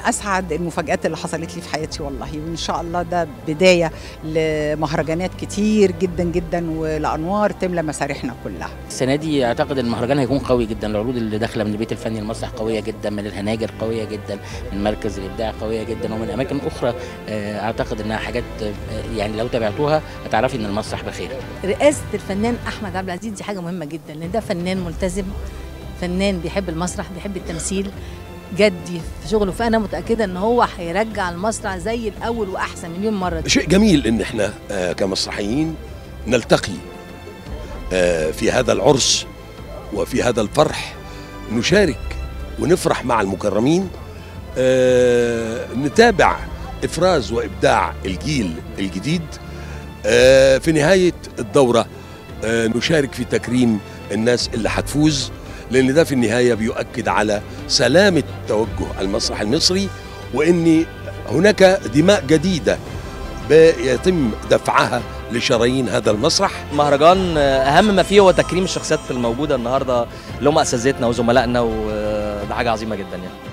اسعد المفاجات اللي حصلت لي في حياتي والله وان شاء الله ده بدايه لمهرجانات كتير جدا جدا ولانوار تملى مسارحنا كلها السنه دي اعتقد المهرجان هيكون قوي جدا العروض اللي داخله من البيت الفني المسرح قويه جدا من الهناجر قويه جدا من مركز الابداع قويه جدا ومن اماكن اخرى آه، اعتقد انها حاجات آه، يعني لو تابعتوها هتعرفي ان المسرح بخير رئاسة الفنان أحمد عبد العزيز دي حاجة مهمة جدا لأن ده فنان ملتزم فنان بيحب المسرح بيحب التمثيل جدي في شغله فأنا متأكدة إن هو هيرجع المسرح زي الأول وأحسن مليون مرة شيء جميل ان احنا آه، كمسرحيين نلتقي آه، في هذا العرس وفي هذا الفرح نشارك ونفرح مع المكرمين آه، نتابع افراز وابداع الجيل الجديد آه، في نهايه الدوره آه، نشارك في تكريم الناس اللي هتفوز لان ده في النهايه بيؤكد على سلامه توجه المسرح المصري وان هناك دماء جديده بيتم دفعها لشرايين هذا المسرح المهرجان اهم ما فيه هو تكريم الشخصيات الموجوده النهارده اللي هم اساتذتنا وزملائنا وده حاجه عظيمه جدا يعني